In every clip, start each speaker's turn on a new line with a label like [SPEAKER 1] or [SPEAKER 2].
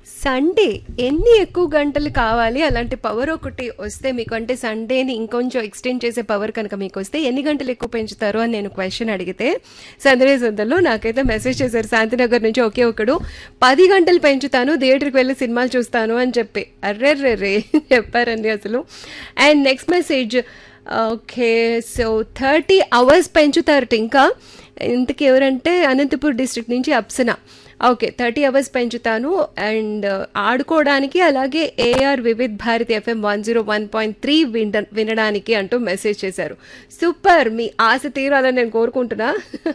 [SPEAKER 1] Sunday ఎన్ని ఎక్కువ గంటలు కావాలి అలాంటి పవర్ ఒకటి వస్తే మీకు అంటే సండేని ఇంకొంచెం ఎక్స్టెండ్ చేసే పవర్ కనుక మీకు వస్తే ఎన్ని గంటలు ఎక్కువ పెంచుతారు అని నేను క్వశ్చన్ అడిగితే సందడే సందర్లో నాకైతే మెసేజ్ చేశారు శాంతినగర్ నుంచి ఒకే ఒకడు పది గంటలు పెంచుతాను థియేటర్కి వెళ్ళి సినిమాలు చూస్తాను అని చెప్పి అర్రెర్రే రే చెప్పారండి అసలు and next message okay so thirty hours పెంచుతారట ఇంకా ఇంతకీ ఎవరంటే అనంతపూర్ డిస్ట్రిక్ట్ నుంచి అప్సన ఓకే థర్టీ అవర్స్ పెంచుతాను అండ్ ఆడుకోవడానికి అలాగే AIR Vividh Bharati FM one zero one point three విన వినడానికి అంటూ మెసేజ్ చేశారు సూపర్ మీ ఆశ తీరాలని నేను కోరుకుంటున్నా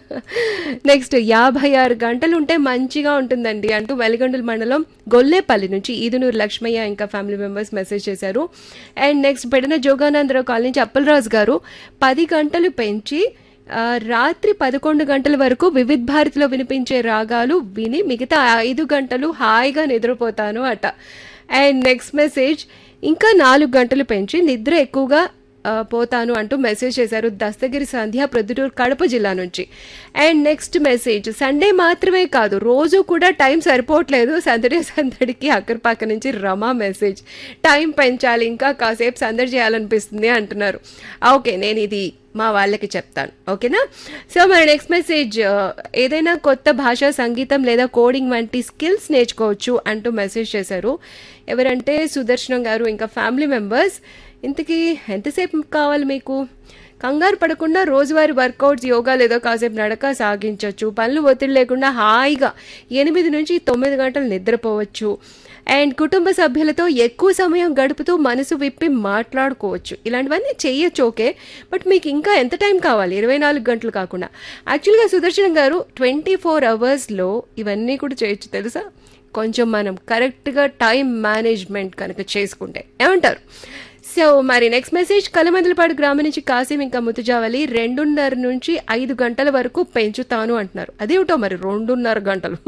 [SPEAKER 1] నెక్స్ట్ యాభై ఆరు గంటలు ఉంటే మంచిగా ఉంటుందండి అంటూ వెలిగండుల మండలం గొల్లేపల్లి నుంచి ఈదునూరు లక్ష్మయ్య ఇంకా ఫ్యామిలీ మెంబర్స్ మెసేజ్ చేశారు అండ్ నెక్స్ట్ పెడిన జోగానందరావు కాలనీ నుంచి అప్పలరాజు గారు పది గంటలు పెంచి ఆ, రాత్రి పదకొండు గంటల వరకు వివిధ్ భారతిలో వినిపించే రాగాలు విని మిగతా ఐదు గంటలు హాయిగా నిద్రపోతాను అట అండ్ నెక్స్ట్ మెసేజ్ ఇంకా నాలుగు గంటలు పెంచి నిద్ర ఎక్కువగా ఆ, పోతాను అంటూ మెసేజ్ చేశారు దస్తగిరి సంధ్య ప్రొద్దుటూరు కడప జిల్లా నుంచి అండ్ నెక్స్ట్ మెసేజ్ సండే మాత్రమే కాదు రోజు కూడా టైం సరిపోవట్లేదు సందడి సందడికి అక్కర్పాక నుంచి రమా మెసేజ్ టైం పెంచాలి ఇంకా కాసేపు సందడి చేయాలనిపిస్తుంది అంటున్నారు ఓకే నేను ఇది మా వాళ్ళకి చెప్తాను ఓకేనా సో మరి నెక్స్ట్ మెసేజ్ ఏదైనా కొత్త భాష సంగీతం లేదా కోడింగ్ వంటి స్కిల్స్ నేర్చుకోవచ్చు అంటూ మెసేజ్ చేశారు ఎవరంటే సుదర్శనం గారు ఇంకా ఫ్యామిలీ మెంబర్స్ ఇంతకీ ఎంతసేపు కావాలి మీకు కంగారు పడకుండా రోజువారీ వర్కౌట్స్ యోగా లేదా కాసేపు నడక సాగించవచ్చు పనులు ఒత్తిడి లేకుండా హాయిగా ఎనిమిది నుంచి తొమ్మిది గంటలు నిద్రపోవచ్చు అండ్ కుటుంబ సభ్యులతో ఎక్కువ సమయం గడుపుతూ మనసు విప్పి మాట్లాడుకోవచ్చు ఇలాంటివన్నీ చెయ్యొచ్చు ఓకే బట్ మీకు ఇంకా ఎంత టైం కావాలి ఇరవై నాలుగు గంటలు కాకుండా యాక్చువల్గా సుదర్శన్ గారు ట్వంటీ ఫోర్ అవర్స్లో ఇవన్నీ కూడా చేయొచ్చు తెలుసా కొంచెం మనం కరెక్ట్గా టైం మేనేజ్మెంట్ కనుక చేసుకుంటే ఏమంటారు సో మరి నెక్స్ట్ మెసేజ్ కలమందలపాడు గ్రామం నుంచి కాసిం ఇంకా ముతుజావలి రెండున్నర నుంచి ఐదు గంటల వరకు పెంచుతాను అంటున్నారు అదేమిటో మరి రెండున్నర గంటలు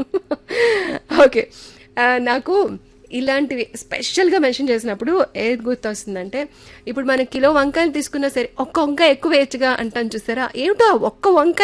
[SPEAKER 1] ఓకే ఆ, నాకు ఇలాంటివి స్పెషల్గా మెన్షన్ చేసినప్పుడు ఏది గుర్తొస్తుందంటే ఇప్పుడు మనం కిలో వంకాయలు తీసుకున్నా సరే ఒక్క వంకాయ ఎక్కువ వేయచ్చుగా అంటాను చూసారా ఏమిటో ఆ ఒక్క వంకాయ